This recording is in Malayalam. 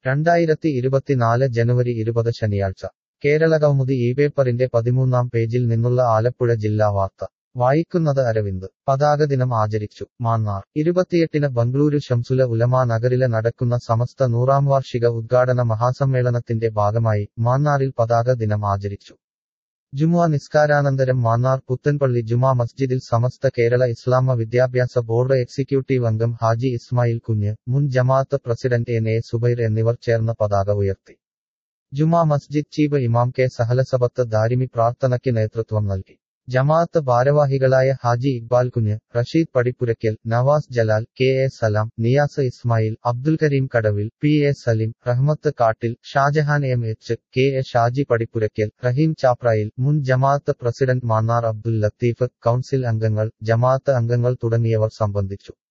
രണ്ടായിരത്തി ഇരുപത്തിനാല് ജനുവരി ഇരുപത് ശനിയാഴ്ച കേരളകൗമുദി ഈ പേപ്പറിന്റെ പതിമൂന്നാം പേജിൽ നിന്നുള്ള ആലപ്പുഴ ജില്ലാ വാർത്ത വായിക്കുന്നത് അരവിന്ദ് പതാക ദിനം ആചരിച്ചു മാന്നാർ ഇരുപത്തിയെട്ടിന് ബംഗളൂരു ശംസുല ഉലമാ നഗറിലെ നടക്കുന്ന സമസ്ത നൂറാം വാർഷിക ഉദ്ഘാടന മഹാസമ്മേളനത്തിന്റെ ഭാഗമായി മാന്നാറിൽ പതാക ദിനം ആചരിച്ചു ജുമുഅ നിസ്കാരാനന്തരം മാന്നാർ പുത്തൻപള്ളി ജുമാ മസ്ജിദിൽ സമസ്ത കേരള ഇസ്ലാമ വിദ്യാഭ്യാസ ബോർഡ് എക്സിക്യൂട്ടീവ് അംഗം ഹാജി ഇസ്മായിൽ കുഞ്ഞ് മുൻ ജമാഅത്ത് പ്രസിഡന്റ് എൻ എ സുബൈർ എന്നിവർ ചേർന്ന് പതാക ഉയർത്തി ജുമാ മസ്ജിദ് ചീഫ് ഇമാം കെ സഹലസബത്ത് ദാരിമി പ്രാർത്ഥനയ്ക്ക് നേതൃത്വം നൽകി ജമാഅത്ത് ഭാരവാഹികളായ Haji Iqbal Kunju Rasheed Padippurakkal Navas Jalal K A Salam Niyas Ismail Abdul Kareem Kadavil P A Salim Rahmath Kattil Shajahan M H K A Shaji Padippurakkal Raheem Chaprayil മുൻ ജമാഅത്ത് പ്രസിഡന്റ് മാന്നാർ അബ്ദുൽ ലത്തീഫ് കൌൺസിൽ അംഗങ്ങൾ ജമാഅത്ത് അംഗങ്ങൾ തുടങ്ങിയവർ സംബന്ധിച്ചു